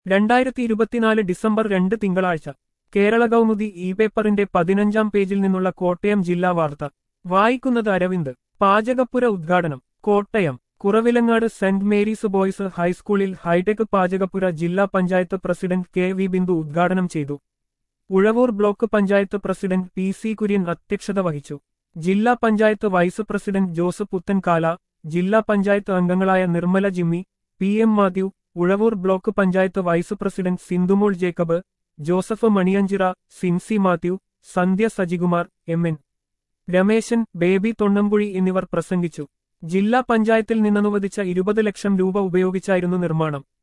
രണ്ടായിരത്തി ഇരുപത്തിനാല് ഡിസംബർ രണ്ട് തിങ്കളാഴ്ച കേരള കൗമുദി ഇ പേപ്പറിന്റെ പതിനഞ്ചാം പേജിൽ നിന്നുള്ള കോട്ടയം ജില്ലാ വാർത്ത വായിക്കുന്നത് അരവിന്ദ് പാചകപ്പുര ഉദ്ഘാടനം Kottayam Kuravilangad saint Mary's boys ഹൈസ്കൂളിൽ ഹൈടെക് പാചകപ്പുര ജില്ലാ panchayat president K V Bindu ഉദ്ഘാടനം ചെയ്തു Uzhavoor block panchayat president P C Kurian അധ്യക്ഷത വഹിച്ചു ജില്ലാ panchayat vice president Joseph Puthenkala ജില്ലാ പഞ്ചായത്ത് അംഗങ്ങളായ Nirmala Jimmy P M Mathew Uzhavoor block panchayat vice president Sindhumol Jacob Joseph Maniyanchira Sincy Mathew Sandhya Sajikumar M N Rameshan Baby Thonnampuzhi എന്നിവർ പ്രസംഗിച്ചു ജില്ലാ പഞ്ചായത്തിൽ നിന്നനുവദിച്ച ഇരുപത് ലക്ഷം രൂപ ഉപയോഗിച്ചായിരുന്നു നിർമ്മാണം